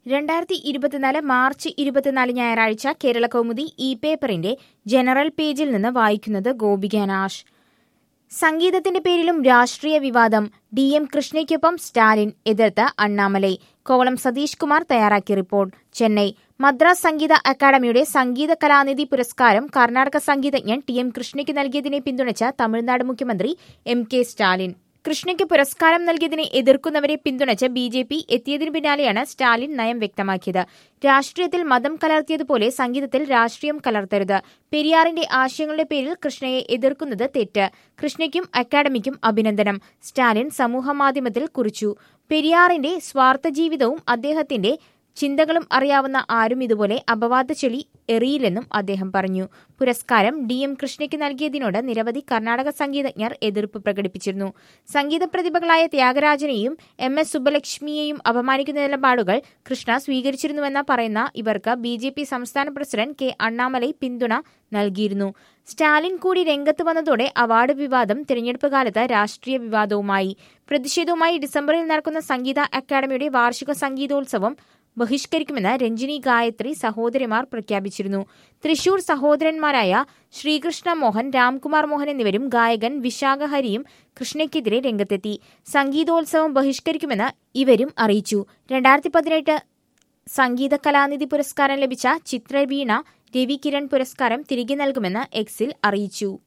രണ്ടായിരത്തി ഇരുപത്തിനാല് മാർച്ച് ഇരുപത്തിനാല് ഞായറാഴ്ച കേരള കൗമുദി ഇ പേപ്പറിന്റെ ജനറൽ പേജിൽ നിന്ന് വായിക്കുന്നത് ഗോപിക നാഷ് സംഗീതത്തിന്റെ പേരിലും രാഷ്ട്രീയ വിവാദം ഡി എം കൃഷ്ണയ്ക്കൊപ്പം സ്റ്റാലിൻ എതിർത്ത് അണ്ണാമലൈ കോവളം സതീഷ് കുമാർ തയ്യാറാക്കിയ റിപ്പോർട്ട് ചെന്നൈ മദ്രാസ് സംഗീത അക്കാദമിയുടെ സംഗീത കലാനിധി പുരസ്കാരം കർണാടക സംഗീതജ്ഞൻ ടി എം കൃഷ്ണയ്ക്ക് നൽകിയതിനെ പിന്തുണച്ച തമിഴ്നാട് മുഖ്യമന്ത്രി എം കെ സ്റ്റാലിൻ കൃഷ്ണയ്ക്ക് പുരസ്കാരം നൽകിയതിനെ എതിർക്കുന്നവരെ പിന്തുണച്ച് ബി ജെ പി എത്തിയതിനു പിന്നാലെയാണ് സ്റ്റാലിൻ നയം വ്യക്തമാക്കിയത് രാഷ്ട്രീയത്തിൽ മതം കലർത്തിയതുപോലെ സംഗീതത്തിൽ രാഷ്ട്രീയം കലർത്തരുത് പെരിയാറിന്റെ ആശയങ്ങളുടെ പേരിൽ കൃഷ്ണയെ എതിർക്കുന്നത് തെറ്റ് കൃഷ്ണയ്ക്കും അക്കാദമിക്കും അഭിനന്ദനം സ്റ്റാലിൻ സമൂഹമാധ്യമത്തിൽ കുറിച്ചു പെരിയാറിന്റെ സ്വാർത്ഥ ജീവിതവും അദ്ദേഹത്തിന്റെ ചിന്തകളും അറിയാവുന്ന ആരും ഇതുപോലെ അപവാദ ചെളി എറിയില്ലെന്നും അദ്ദേഹം പറഞ്ഞു പുരസ്കാരം ഡി എം കൃഷ്ണയ്ക്ക് നൽകിയതിനോട് നിരവധി കർണാടക സംഗീതജ്ഞർ എതിർപ്പ് പ്രകടിപ്പിച്ചിരുന്നു സംഗീത പ്രതിഭകളായ ത്യാഗരാജനെയും എം എസ് സുബ്ബലക്ഷ്മിയെയും അപമാനിക്കുന്ന നിലപാടുകൾ കൃഷ്ണ സ്വീകരിച്ചിരുന്നുവെന്ന് പറയുന്ന ഇവർക്ക് ബി ജെ പി സംസ്ഥാന പ്രസിഡന്റ് കെ അണ്ണാമലൈ പിന്തുണ നൽകിയിരുന്നു സ്റ്റാലിൻ കൂടി രംഗത്ത് വന്നതോടെ അവാർഡ് വിവാദം തിരഞ്ഞെടുപ്പ് കാലത്ത് രാഷ്ട്രീയ വിവാദവുമായി പ്രതിഷേധവുമായി ഡിസംബറിൽ നടക്കുന്ന സംഗീത അക്കാദമിയുടെ വാർഷിക സംഗീതോത്സവം ബഹിഷ്കരിക്കുമെന്ന് രഞ്ജിനി ഗായത്രി സഹോദരിമാർ പ്രഖ്യാപിച്ചിരുന്നു തൃശൂർ സഹോദരന്മാരായ ശ്രീകൃഷ്ണ മോഹൻ രാംകുമാർ മോഹൻ എന്നിവരും ഗായകൻ വിശാഖ ഹരിയും കൃഷ്ണയ്ക്കെതിരെ രംഗത്തെത്തി സംഗീതോത്സവം ബഹിഷ്കരിക്കുമെന്ന് ഇവരും അറിയിച്ചു രണ്ടായിരത്തി പതിനെട്ട് സംഗീത കലാനിധി പുരസ്കാരം ലഭിച്ച ചിത്രവീണ രവി കിരൺ പുരസ്കാരം തിരികെ നൽകുമെന്ന് എക്സിൽ അറിയിച്ചു